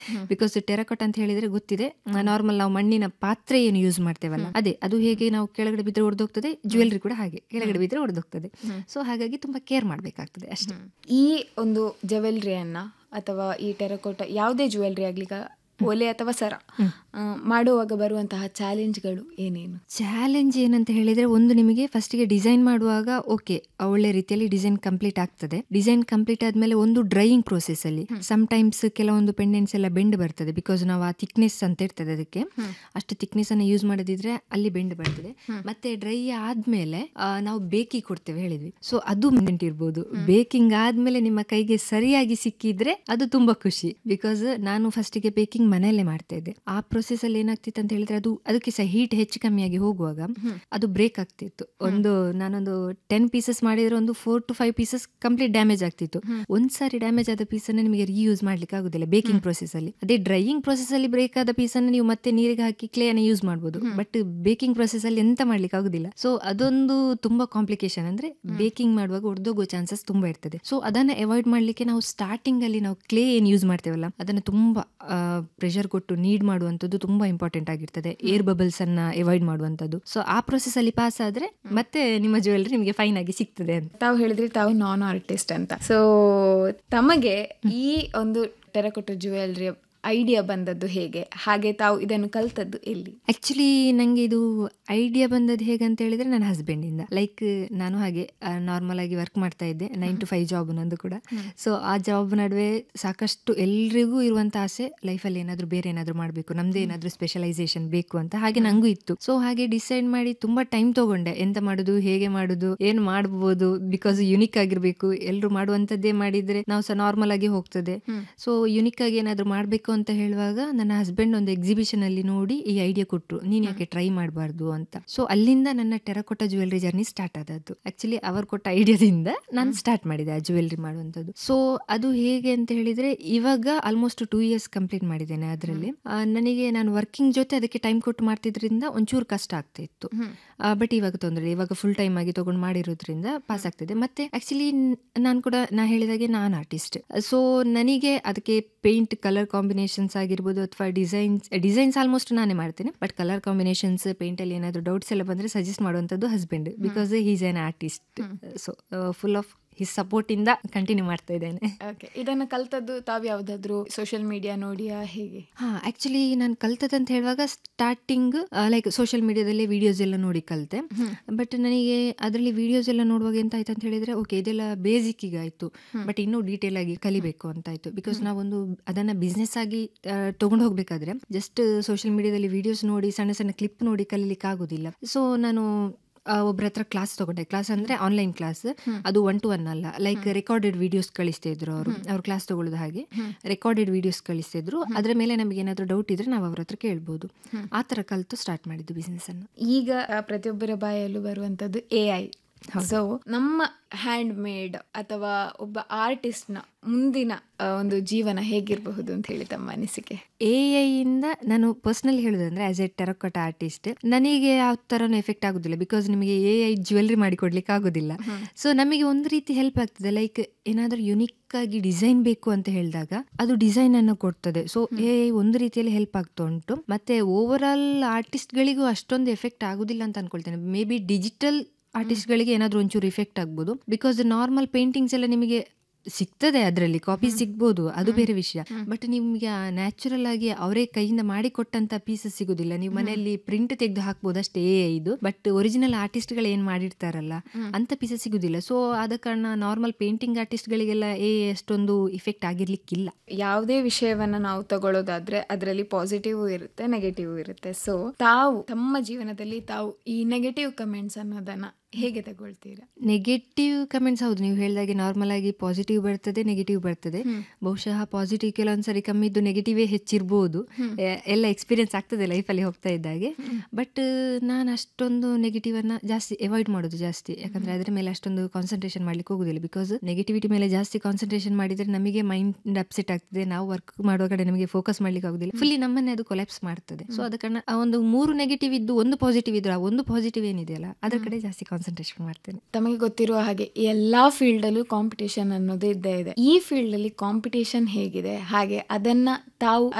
Because ಟೆರಕೋಟ್ ಅಂತ ಹೇಳಿದ್ರೆ ಗೊತ್ತಿದೆ ನಾರ್ಮಲ್ ನಾವು ಮಣ್ಣಿನ ಪಾತ್ರೆ ಏನು ಯೂಸ್ ಮಾಡ್ತೇವಲ್ಲ ಅದೇ ಅದು ಹೇಗೆ ನಾವು ಕೆಳಗಡೆ ಬಿದ್ದರೆ ಒಡೆದೋಗ್ತದೆ ಜ್ಯುವೆಲ್ರಿ ಕೂಡ ಹಾಗೆ ಕೆಳಗಡೆ ಬಿದ್ದರೆ ಒಡೆದೋಗ್ತದೆ ಸೊ ಹಾಗಾಗಿ ತುಂಬಾ ಕೇರ್ ಮಾಡಬೇಕಾಗ್ತದೆ ಅಷ್ಟೇ ಈ ಒಂದು ಜವೆಲ್ರಿಯನ್ನ ಅಥವಾ ಈ ಟೆರಕೋಟ ಯಾವುದೇ ಜ್ಯುವೆಲ್ರಿ ಆಗ್ಲಿಕ್ಕ ಒಲೆ ಅಥವಾ ಸರ ಆ, ಮಾಡುವಾಗ ಬರುವಂತಹ ಚಾಲೆಂಜ್ಗಳು ಏನೇನು ಚಾಲೆಂಜ್ ಏನಂತ ಹೇಳಿದ್ರೆ ಒಂದು ನಿಮಗೆ ಫಸ್ಟಿಗೆ ಡಿಸೈನ್ ಮಾಡುವಾಗ ಓಕೆ ಒಳ್ಳೆ ರೀತಿಯಲ್ಲಿ ಡಿಸೈನ್ ಕಂಪ್ಲೀಟ್ ಆಗ್ತದೆ ಡಿಸೈನ್ ಕಂಪ್ಲೀಟ್ ಆದ್ಮೇಲೆ ಒಂದು ಡ್ರೈಯಿಂಗ್ ಪ್ರೋಸೆಸ್ ಅಲ್ಲಿ ಸಮ್ ಟೈಮ್ಸ್ ಕೆಲವೊಂದು ಪೆಂಡೆಂಟ್ಸ್ ಎಲ್ಲ ಬೆಂಡ್ ಬರ್ತದೆ ಬಿಕಾಸ್ ನಾವು ಆ ಥಿಕ್ನೆಸ್ ಅಂತ ಇರ್ತದೆ ಅದಕ್ಕೆ ಅಷ್ಟು ಥಿಕ್ನೆಸ್ ಅನ್ನು ಯೂಸ್ ಮಾಡದಿದ್ರೆ ಅಲ್ಲಿ ಬೆಂಡ್ ಬರ್ತದೆ ಮತ್ತೆ ಡ್ರೈ ಆದ್ಮೇಲೆ ಆ, ನಾವು ಬೇಕಿಗೆ ಕೊಡ್ತೇವೆ ಹೇಳಿದ್ವಿ ಸೊ ಅದು ಮೆಂಟ್ ಇರ್ಬೋದು ಬೇಕಿಂಗ್ ಆದ್ಮೇಲೆ ನಿಮ್ಮ ಕೈಗೆ ಸರಿಯಾಗಿ ಸಿಕ್ಕಿದ್ರೆ ಅದು ತುಂಬಾ ಖುಷಿ ಬಿಕಾಸ್ ನಾನು ಫಸ್ಟಿಗೆ ಬೇಕಿಂಗ್ ಮನೆಯಲ್ಲೇ ಮಾಡ್ತಾ ಇದ್ದೆ ಆ ಪ್ರೊಸೆಸ್ ಅಲ್ಲಿ ಏನಾಗ್ತಿತ್ತು ಅಂತ ಹೇಳಿದ್ರೆ ಅದು ಅದಕ್ಕೆ ಸಹ ಹೀಟ್ ಹೆಚ್ಚು ಕಮ್ಮಿಯಾಗಿ ಹೋಗುವಾಗ ಅದು ಬ್ರೇಕ್ ಆಗ್ತಿತ್ತು ಒಂದು ನಾನೊಂದು ಟೆನ್ ಪೀಸಸ್ ಮಾಡಿದ್ರೆ ಒಂದು four to five pieces complete damage ಆಗ್ತಿತ್ತು ಒಂದ್ಸಾರಿ ಡ್ಯಾಮೇಜ್ ಆದ ಪೀಸ್ ಅನ್ನ ನಿಮಗೆ ರೀಯೂಸ್ ಮಾಡ್ಲಿಕ್ಕೆ ಆಗುದಿಲ್ಲ ಬೇಕಿಂಗ್ ಪ್ರೊಸೆಸ್ ಅಲ್ಲಿ ಅದೇ ಡ್ರೈಯಿಂಗ್ ಪ್ರೊಸೆಸ್ ಅಲ್ಲಿ ಬ್ರೇಕ್ ಆದ ಪೀಸ್ ಅನ್ನ ನೀವು ಮತ್ತೆ ನೀರಿಗೆ ಹಾಕಿ ಕ್ಲೇ ಅನ್ನ ಯೂಸ್ ಮಾಡಬಹುದು ಬಟ್ ಬೇಕಿಂಗ್ ಪ್ರೊಸೆಸ್ ಅಲ್ಲಿ ಎಂತ ಮಾಡ್ಲಿಕ್ಕೆ ಆಗುದಿಲ್ಲ ಸೊ ಅದೊಂದು ತುಂಬಾ ಕಾಂಪ್ಲಿಕೇಶನ್ ಅಂದ್ರೆ ಬೇಕಿಂಗ್ ಮಾಡುವಾಗ ಒಡೆದೋಗೋ ಚಾನ್ಸಸ್ ತುಂಬಾ ಇರ್ತದೆ ಸೊ ಅದನ್ನ ಅವಾಯ್ಡ್ ಮಾಡ್ಲಿಕ್ಕೆ ನಾವು ಸ್ಟಾರ್ಟಿಂಗ್ ಅಲ್ಲಿ ನಾವು ಕ್ಲೇ ಏನ್ ಯೂಸ್ ಮಾಡ್ತೇವಲ್ಲ ಅದನ್ನ ತುಂಬಾ ಪ್ರೆಷರ್ ಕೊಟ್ಟು ನೀಡ್ ಮಾಡುವಂತದ್ದು ತುಂಬಾ ಇಂಪಾರ್ಟೆಂಟ್ ಆಗಿರ್ತದೆ ಏರ್ ಬಬಲ್ಸ್ ಅನ್ನ ಅವಾಯ್ಡ್ ಮಾಡುವಂತದ್ದು ಸೊ ಆ ಪ್ರೊಸೆಸ್ ಅಲ್ಲಿ ಪಾಸ್ ಆದ್ರೆ ಮತ್ತೆ ನಿಮ್ಮ ಜ್ಯುವೆಲ್ರಿ ನಿಮಗೆ ಫೈನ್ ಆಗಿ ಸಿಗ್ತದೆ ಅಂತ ತಾವು ಹೇಳಿದ್ರಿ ತಾವು ನಾನ್ ಆರ್ಟಿಸ್ಟ್ ಅಂತ ಸೊ ತಮಗೆ ಈ ಒಂದು ಟೆರಕೋಟ ಜ್ಯುವೆಲ್ರಿ ಐಡಿಯಾ ಬಂದದ್ದು ಹೇಗೆ ಹಾಗೆ ತಾವು ಇದನ್ನು ಕಲ್ತದ್ದು ಎಲ್ಲಿ ಆಕ್ಚುಲಿ ನಂಗೆ ಇದು ಐಡಿಯಾ ಬಂದದ್ದು ಹೇಗೆ ಅಂತ ಹೇಳಿದ್ರೆ ನನ್ನ ಹಸ್ಬೆಂಡ್ ಇಂದ ಲೈಕ್ ನಾನು ಹಾಗೆ ನಾರ್ಮಲ್ ಆಗಿ ವರ್ಕ್ ಮಾಡ್ತಾ ಇದ್ದೆ ನೈನ್ ಟು ಫೈವ್ ಜಾಬ್ ನಂದು ಕೂಡ ಸೊ ಆ ಜಾಬ್ ನಡುವೆ ಸಾಕಷ್ಟು ಎಲ್ರಿಗೂ ಇರುವಂತ ಆಸೆ ಲೈಫಲ್ಲಿ ಏನಾದ್ರು ಬೇರೆ ಏನಾದ್ರು ಮಾಡಬೇಕು ನಮ್ದೇ ಏನಾದ್ರು ಸ್ಪೆಷಲೈಸೇಷನ್ ಬೇಕು ಅಂತ ಹಾಗೆ ನಂಗೂ ಇತ್ತು ಸೊ ಹಾಗೆ ಡಿಸೈಡ್ ಮಾಡಿ ತುಂಬಾ ಟೈಮ್ ತಗೊಂಡೆ ಎಂತ ಮಾಡುದು ಹೇಗೆ ಮಾಡುದು ಏನ್ ಮಾಡ್ಬೋದು ಬಿಕಾಸ್ ಯುನಿಕ್ ಆಗಿರ್ಬೇಕು ಎಲ್ರು ಮಾಡುವಂತದ್ದೇ ಮಾಡಿದ್ರೆ ನಾವು ಸಹ ನಾರ್ಮಲ್ ಆಗಿ ಹೋಗ್ತದೆ ಸೊ ಯುನಿಕ್ ಆಗಿ ಏನಾದ್ರು ಮಾಡ್ಬೇಕು ಅಂತ ಹೇಳುವಾಗ ನನ್ನ ಹಸ್ಬೆಂಡ್ ಒಂದು ಎಕ್ಸಿಬಿಷನ್ ಅಲ್ಲಿ ನೋಡಿ ಈ ಐಡಿಯಾ ಕೊಟ್ರು ನೀನ್ ಯಾಕೆ ಟ್ರೈ ಮಾಡಬಾರ್ದು ಅಂತ ಸೊ ಅಲ್ಲಿಂದ ನನ್ನ ಟೆರಕೋಟ ಜ್ಯುವೆಲ್ರಿ ಜರ್ನಿ ಸ್ಟಾರ್ಟ್ ಆದದ್ದು ಆಕ್ಚುಲಿ ಅವರು ಕೊಟ್ಟ ಐಡಿಯಾದಿಂದ ನಾನು ಸ್ಟಾರ್ಟ್ ಮಾಡಿದೆ ಆ ಜ್ಯುವೆಲ್ರಿ ಮಾಡುವಂತದ್ದು ಸೊ ಅದು ಹೇಗೆ ಅಂತ ಹೇಳಿದ್ರೆ ಇವಾಗ ಆಲ್ಮೋಸ್ಟ್ ಟೂ ಇಯರ್ಸ್ ಕಂಪ್ಲೀಟ್ ಮಾಡಿದ್ದೇನೆ ಅದರಲ್ಲಿ ನನಗೆ ನಾನು ವರ್ಕಿಂಗ್ ಜೊತೆ ಅದಕ್ಕೆ ಟೈಮ್ ಕೊಟ್ಟು ಮಾಡ್ತಿದ್ರಿಂದ ಒಂಚೂರು ಕಷ್ಟ ಆಗ್ತಾ ಇತ್ತು ಬಟ್ ಇವಾಗ ತೊಂದರೆ ಇಲ್ಲ. ಇವಾಗ ಫುಲ್ ಟೈಮ್ ಆಗಿ ತಗೊಂಡು ಮಾಡಿರೋದ್ರಿಂದ ಪಾಸ್ ಆಗ್ತಿದೆ ಮತ್ತೆ ಆಕ್ಚುಲಿ ನಾನು ಕೂಡ ನಾ ಹೇಳಿದಾಗೆ ನಾನು ಆರ್ಟಿಸ್ಟ್ ಸೊ ನನಗೆ ಅದಕ್ಕೆ ಪೇಂಟ್ ಕಲರ್ ಕಾಂಬಿನೇಷನ್ಸ್ ಆಗಿರ್ಬೋದು ಅಥವಾ ಡಿಸೈನ್ಸ್ ಡಿಸೈನ್ಸ್ ಆಲ್ಮೋಸ್ಟ್ ನಾನೇ ಮಾಡ್ತೇನೆ ಬಟ್ ಕಲರ್ ಕಾಂಬಿನೇಷನ್ಸ್ ಪೇಂಟ್ ಅಲ್ಲಿ ಏನಾದ್ರು ಡೌಟ್ಸ್ ಎಲ್ಲ ಬಂದ್ರೆ ಸಜೆಸ್ಟ್ ಮಾಡುವಂತದ್ದು husband because he's an artist so full of his support ಇಂದ ಕಂಟಿನ್ಯೂ ಮಾಡ್ತಾ ಇದ್ದೇನೆ ಓಕೆ ಇದನ್ನು ಕಲ್ತದ್ದು ತಾವು ಯಾವುದಾದ್ರೂ ಸೋಷಿಯಲ್ ಮೀಡಿಯಾ ನೋಡಿಯಾ ಹೇಗೆ ಹಾ ಆಕ್ಚುಲಿ ನಾನು ಕಲ್ತದಂತ ಹೇಳುವಾಗ ಸ್ಟಾರ್ಟಿಂಗ್ ಲೈಕ್ ಸೋಷಿಯಲ್ ಮೀಡಿಯಾದಲ್ಲಿ ವಿಡಿಯೋಸ್ ಎಲ್ಲ ನೋಡಿ ಕಲಿತೆ ಬಟ್ ನನಗೆ ಅದರಲ್ಲಿ ವಿಡಿಯೋಸ್ ಎಲ್ಲ ನೋಡುವಾಗ ಎಂತ ಆಯ್ತು ಅಂತ ಹೇಳಿದ್ರೆ ಓಕೆ ಇದೆಲ್ಲ ಬೇಸಿಕ್ ಈಗ ಆಯ್ತು ಬಟ್ ಇನ್ನೂ ಡೀಟೇಲ್ ಆಗಿ ಕಲಿಬೇಕು ಅಂತ ಆಯ್ತು ಬಿಕಾಸ್ ನಾವೊಂದು ಅದನ್ನ ಬಿಸ್ನೆಸ್ ಆಗಿ ತಗೊಂಡು ಹೋಗ್ಬೇಕಾದ್ರೆ ಜಸ್ಟ್ ಸೋಷಿಯಲ್ ಮೀಡಿಯಾದಲ್ಲಿ ವಿಡಿಯೋಸ್ ನೋಡಿ ಸಣ್ಣ ಸಣ್ಣ ಕ್ಲಿಪ್ ನೋಡಿ ಕಲಿಲಿಕ್ಕೆ ಆಗೋದಿಲ್ಲ ಸೊ ನಾನು ಆ, ಒಬ್ರ ಹತ್ರ ಕ್ಲಾಸ್ ತಗೊಂಡೆ ಕ್ಲಾಸ್ ಅಂದ್ರೆ ಆನ್ಲೈನ್ ಕ್ಲಾಸ್ ಅದು ಒನ್ ಟು ಒನ್ ಅಲ್ಲ ಲೈಕ್ ರೆಕಾರ್ಡೆಡ್ ವಿಡಿಯೋಸ್ ಕಳಿಸ್ತಾ ಇದ್ರು ಅವರು ಅವ್ರು ಕ್ಲಾಸ್ ತಗೊಳ್ಳೋದು ಹಾಗೆ ರೆಕಾರ್ಡೆಡ್ ವಿಡಿಯೋಸ್ ಕಳಿಸ್ತಾ ಇದ್ರು ಅದ್ರ ಮೇಲೆ ನಮಗೆ ಏನಾದ್ರು ಡೌಟ್ ಇದ್ರೆ ನಾವು ಅವ್ರ ಹತ್ರ ಕೇಳ್ಬೋದು ಆ ತರ ಕಲ್ತು ಸ್ಟಾರ್ಟ್ ಮಾಡಿದ್ದು ಬಿಸ್ನೆಸ್ ಅನ್ನು ಈಗ ಆ, ಪ್ರತಿಯೊಬ್ಬರ ಬಾಯಲ್ಲೂ ಬರುವಂತದ್ದು ಎ ಐ ಸೊ ನಮ್ಮ ಹ್ಯಾಂಡ್ ಮೇಡ್ ಅಥವಾ ಒಬ್ಬ ಆರ್ಟಿಸ್ಟ್ನ ಮುಂದಿನ ಆ, ಒಂದು ಜೀವನ ಹೇಗಿರಬಹುದು ಅಂತ ಹೇಳಿ ತಮ್ಮ ಅನಿಸಿಕೆ ಎ ಇಂದ ನಾನು ಪರ್ಸನಲಿ ಹೇಳುದಂದ್ರೆ ಆಸ್ ಎ ಟೆರಕೋಟ ಆರ್ಟಿಸ್ಟ್ ನನಗೆ ಯಾವ ತರನು ಎಫೆಕ್ಟ್ ಆಗುದಿಲ್ಲ ಬಿಕಾಸ್ ನಿಮಗೆ ಎ ಐ ಜ್ಯುವೆಲ್ರಿ ಮಾಡಿ ಕೊಡ್ಲಿಕ್ಕೆ ಆಗುದಿಲ್ಲ ಸೊ ನಮಗೆ ಒಂದು ರೀತಿ ಹೆಲ್ಪ್ ಆಗ್ತದೆ ಲೈಕ್ ಏನಾದ್ರೂ ಯುನಿಕ್ ಆಗಿ ಡಿಸೈನ್ ಬೇಕು ಅಂತ ಹೇಳಿದಾಗ ಅದು ಡಿಸೈನ್ ಅನ್ನು ಕೊಡ್ತದೆ ಸೊ ಎ ಐ ಒಂದು ರೀತಿಯಲ್ಲಿ ಹೆಲ್ಪ್ ಆಗ್ತಾ ಉಂಟು ಮತ್ತೆ ಓವರ್ ಆಲ್ ಆರ್ಟಿಸ್ಟ್ ಗಳಿಗೂ ಅಷ್ಟೊಂದು ಎಫೆಕ್ಟ್ ಆಗುದಿಲ್ಲ ಅಂತ ಅನ್ಕೊಳ್ತೇನೆ ಮೇ ಬಿ ಡಿಜಿಟಲ್ ಆರ್ಟಿಸ್ಟ್ ಗಳಿಗೆ ಏನಾದ್ರೂ ಒಂಚೂರು ಇಫೆಕ್ಟ್ ಆಗ್ಬೋದು ಬಿಕಾಸ್ ನಾರ್ಮಲ್ ಪೇಂಟಿಂಗ್ಸ್ ಎಲ್ಲ ನಿಮಗೆ ಸಿಗ್ತದೆ ಅದರಲ್ಲಿ ಕಾಪಿ ಸಿಗ್ಬೋದು ಅದು ಬೇರೆ ವಿಷಯ ಬಟ್ ನಿಮ್ಗೆ ನ್ಯಾಚುರಲ್ ಆಗಿ ಅವರೇ ಕೈಯಿಂದ ಮಾಡಿ ಕೊಟ್ಟಂತ ಪೀಸಸ್ ಸಿಗುದಿಲ್ಲ ನೀವು ಮನೆಯಲ್ಲಿ ಪ್ರಿಂಟ್ ತೆಗೆದು ಹಾಕ್ಬೋದು ಅಷ್ಟೇ ಇದು ಬಟ್ ಒರಿಜಿನಲ್ ಆರ್ಟಿಸ್ಟ್ ಗಳು ಏನ್ ಮಾಡಿರ್ತಾರಲ್ಲ ಅಂತ ಪೀಸಸ್ ಸಿಗುದಿಲ್ಲ ಸೊ ಆದ ಕಾರಣ ನಾರ್ಮಲ್ ಪೇಂಟಿಂಗ್ ಆರ್ಟಿಸ್ಟ್ ಗಳಿಗೆಲ್ಲ ಏ ಅಷ್ಟೊಂದು ಇಫೆಕ್ಟ್ ಆಗಿರ್ಲಿಕ್ಕಿಲ್ಲ ಯಾವುದೇ ವಿಷಯವನ್ನ ನಾವು ತಗೊಳ್ಳೋದಾದ್ರೆ ಅದರಲ್ಲಿ ಪಾಸಿಟಿವ್ ಇರುತ್ತೆ ನೆಗೆಟಿವ್ ಇರುತ್ತೆ ಸೊ ತಾವು ತಮ್ಮ ಜೀವನದಲ್ಲಿ ತಾವು ಈ ನೆಗೆಟಿವ್ ಕಮೆಂಟ್ಸ್ ಅನ್ನೋದನ್ನ ಹೇಗೆ ತಗೊಳ್ತೀರಾ ನೆಗೆಟಿವ್ ಕಮೆಂಟ್ಸ್ ಹೌದು ನೀವು ಹೇಳಿದಾಗೆ ನಾರ್ಮಲ್ ಆಗಿ ಪಾಸಿಟಿವ್ ಬರ್ತದೆ ನೆಗೆಟಿವ್ ಬರ್ತದೆ ಬಹುಶಃ ಪಾಸಿಟಿವ್ ಕೆಲವೊಂದ್ಸರಿ ಕಮ್ಮಿದ್ದು ನೆಗೆಟಿವೇ ಹೆಚ್ಚಿರ್ಬೋದು ಎ- ಎಲ್ಲ ಎಕ್ಸ್ಪೀರಿಯನ್ಸ್ ಆಗ್ತದೆ ಲೈಫಲ್ಲಿ ಹೋಗ್ತಾ ಇದ್ದಾಗೆ ಬಟ್ ನಾನು ಅಷ್ಟೊಂದು ನೆಗೆಟಿವ್ ಅನ್ನ ಜಾಸ್ತಿ ಅವಾಯ್ಡ್ ಮಾಡೋದು ಜಾಸ್ತಿ ಯಾಕಂದ್ರೆ ಅದ್ರ ಮೇಲೆ ಅಷ್ಟೊಂದು ಕಾನ್ಸಂಟ್ರೇಷನ್ ಮಾಡ್ಲಿಕ್ಕೆ ಹೋಗುದಿಲ್ಲ ಬಿಕಾಸ್ ನೆಗೆಟಿವಿಟಿ ಮೇಲೆ ಜಾಸ್ತಿ ಕಾನ್ಸಂಟ್ರೇಷನ್ ಮಾಡಿದ್ರೆ ನಮಗೆ ಮೈಂಡ್ ಅಪ್ಸೆಟ್ ಆಗ್ತದೆ ನಾವು ವರ್ಕ್ ಮಾಡುವ ಕಡೆ ನಮಗೆ ಫೋಕಸ್ ಮಾಡ್ಲಿಕ್ಕೆ ಆಗುದಿಲ್ಲ ಫುಲ್ಲಿ ನಮ್ಮನ್ನೇ ಅದು ಕೊಲ್ಯಾಪ್ಸ್ ಮಾಡ್ತದೆ ಸೊ ಅದ ಕಾರಣ ಆ ಒಂದು ಮೂರು ನೆಗೆಟಿವ್ ಇದ್ದು ಒಂದು ಪಾಸಿಟಿವ್ ಇದ್ರೆ ಆ ಒಂದು ಪಾಸಿಟಿವ್ ಏನಿದೆಯಲ್ಲ ಅದ್ರ ಕಡೆ ಜಾಸ್ತಿ ಕಾನ್ಸಂಟ್ರೇಟ್ ಕಾನ್ಸಂಟ್ರೇಷನ್ ಮಾಡ್ತೇನೆ ತಮಗೆ ಗೊತ್ತಿರುವ ಹಾಗೆ ಎಲ್ಲಾ ಫೀಲ್ಡ್ ಅಲ್ಲೂ ಕಾಂಪಿಟೇಷನ್ ಅನ್ನೋದು ಇದ್ದೇ ಇದೆ ಈ ಫೀಲ್ಡ್ ಅಲ್ಲಿ ಕಾಂಪಿಟೇಷನ್ ಹೇಗಿದೆ ಹಾಗೆ ಅದನ್ನ ತಾವು